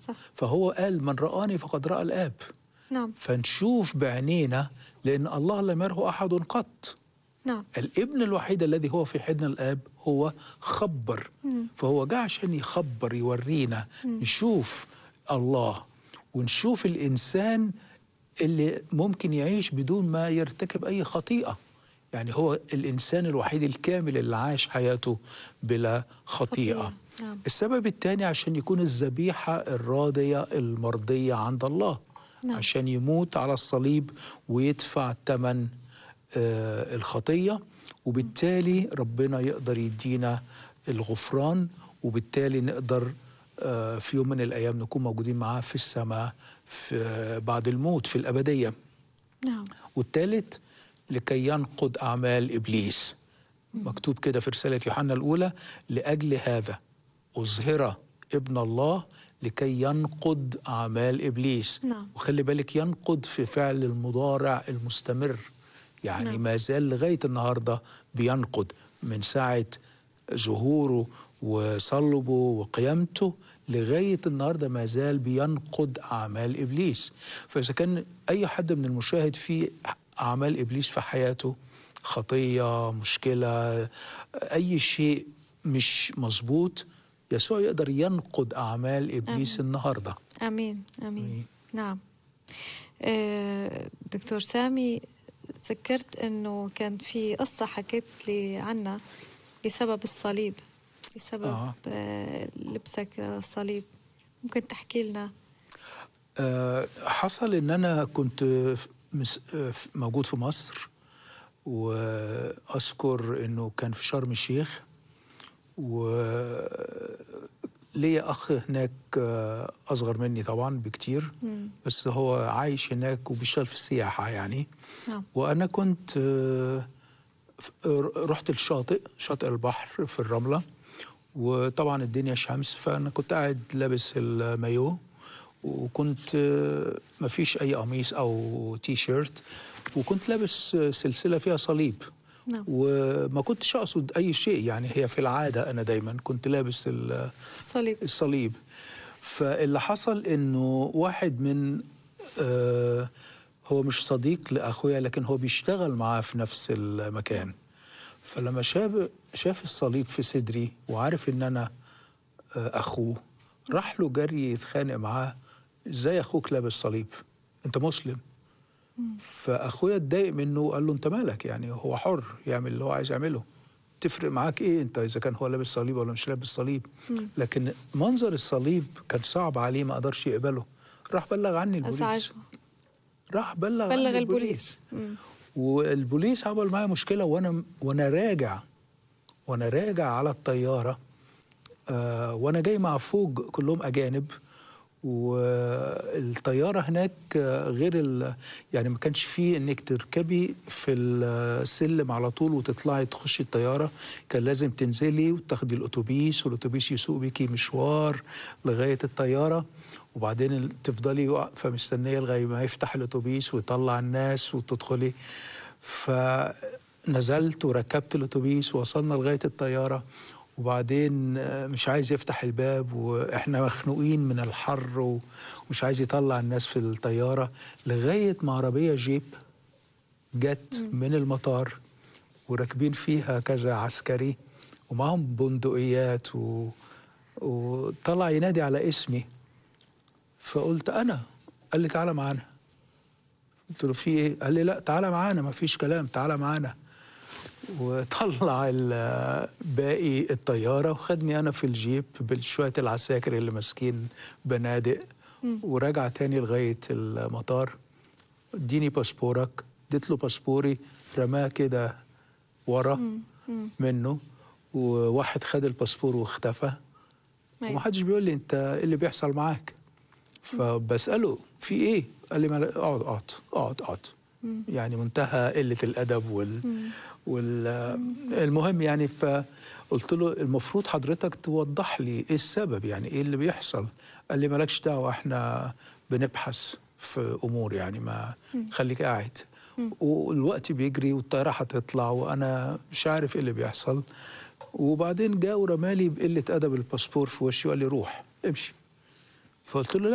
صح. فهو قال من رآني فقد رأى الآب نعم فنشوف بعينينا لأن الله لم يره أحد قط نعم الابن الوحيد الذي هو في حضن الاب هو خبر فهو جاء عشان يخبر يورينا نشوف الله ونشوف الانسان اللي ممكن يعيش بدون ما يرتكب اي خطيئه يعني هو الانسان الوحيد الكامل اللي عاش حياته بلا خطيئه خطيئة، نعم. السبب الثاني عشان يكون الذبيحه الراضيه المرضيه عند الله نعم. عشان يموت على الصليب ويدفع ثمن آه، الخطيه وبالتالي ربنا يقدر يدينا الغفران وبالتالي نقدر آه، في يوم من الايام نكون موجودين معاه في السماء في بعد الموت في الابديه نعم والثالث لكي ينقض اعمال ابليس مكتوب كده في رساله يوحنا الاولى لاجل هذا اظهر ابن الله لكي ينقض اعمال ابليس نعم. وخلي بالك ينقض في فعل المضارع المستمر يعني نعم. ما زال لغايه النهارده بينقض من ساعه ظهوره وصلبه وقيامته لغايه النهارده ما زال بينقض اعمال ابليس فاذا كان اي حد من المشاهد في اعمال ابليس في حياته خطيه مشكله اي شيء مش مظبوط يسوع يقدر ينقض اعمال ابليس آمين. النهارده امين امين آمين. نعم آه، دكتور سامي تذكرت انه كان في قصه حكيت لي عنها بسبب الصليب بسبب آه. آه. لبسك الصليب ممكن تحكي لنا آه، حصل ان انا كنت في- مس- آه، في- موجود في مصر واذكر انه كان في شرم الشيخ وليا اخ هناك آه، اصغر مني طبعا بكتير مم. بس هو عايش هناك وبيشتغل في السياحه يعني نعم وانا كنت آه، ف- آه، رحت الشاطئ شاطئ البحر في الرمله وطبعا الدنيا شمس فانا كنت قاعد لابس المايو وكنت آه، مفيش اي قميص او تي شيرت وكنت لابس آه، سلسله فيها صليب نعم. وما كنتش اقصد اي شيء يعني هي في العاده انا دايما كنت لابس ال- الصليب الصليب فاللي حصل انه واحد من آه هو مش صديق لاخويا لكن هو بيشتغل معاه في نفس المكان فلما شاف شاف الصليب في صدري وعارف ان انا آه اخوه راح له جري يتخانق معاه ازاي اخوك لابس صليب انت مسلم فاخويا اتضايق منه وقال له انت مالك يعني هو حر يعمل اللي هو عايز يعمله تفرق معاك ايه انت اذا كان هو لابس صليب ولا مش لابس صليب لكن منظر الصليب كان صعب عليه ما قدرش يقبله راح بلغ عني البوليس ازعجه راح بلغ, بلغ عني البوليس مم. والبوليس عمل معايا مشكله وانا وانا راجع وانا راجع على الطياره آه وانا جاي مع فوج كلهم اجانب والطياره هناك آه، غير ال يعني ما كانش فيه انك تركبي في السلم على طول وتطلعي تخشي الطياره كان لازم تنزلي وتاخدي الاتوبيس والاتوبيس يسوق بيكي مشوار لغايه الطياره وبعدين تفضلي واقفه مستنيه لغايه ما يفتح الاتوبيس ويطلع الناس وتدخلي فنزلت وركبت الاتوبيس ووصلنا لغايه الطياره وبعدين آه، مش عايز يفتح الباب واحنا مخنوقين من الحر و- ومش عايز يطلع الناس في الطياره لغايه ما عربيه جيب جت من المطار وراكبين فيها كذا عسكري ومعهم بندقيات و... وطلع ينادي على اسمي فقلت انا قال لي تعالى معانا قلت له في ايه قال لي لا تعالى معانا ما فيش كلام تعالى معانا وطلع ال- باقي الطياره وخدني انا في الجيب بشويه العساكر اللي ماسكين بنادق ورجع تاني لغايه المطار اديني باسبورك اديت له باسبوري رماه كده ورا منه وواحد خد الباسبور واختفى أيوة. ومحدش بيقول لي انت ايه اللي بيحصل معاك فبساله في ايه قال لي ما- اقعد اقعد اقعد اقعد يعني منتهى قله الادب وال, وال المهم يعني فقلت له المفروض حضرتك توضح لي ايه السبب يعني ايه اللي بيحصل قال لي مالكش دعوه احنا بنبحث في امور يعني ما خليك قاعد والوقت بيجري والطياره هتطلع وانا مش عارف ايه اللي بيحصل وبعدين جاء ورمالي بقله ادب الباسبور في وشي وقال لي روح امشي فقلت له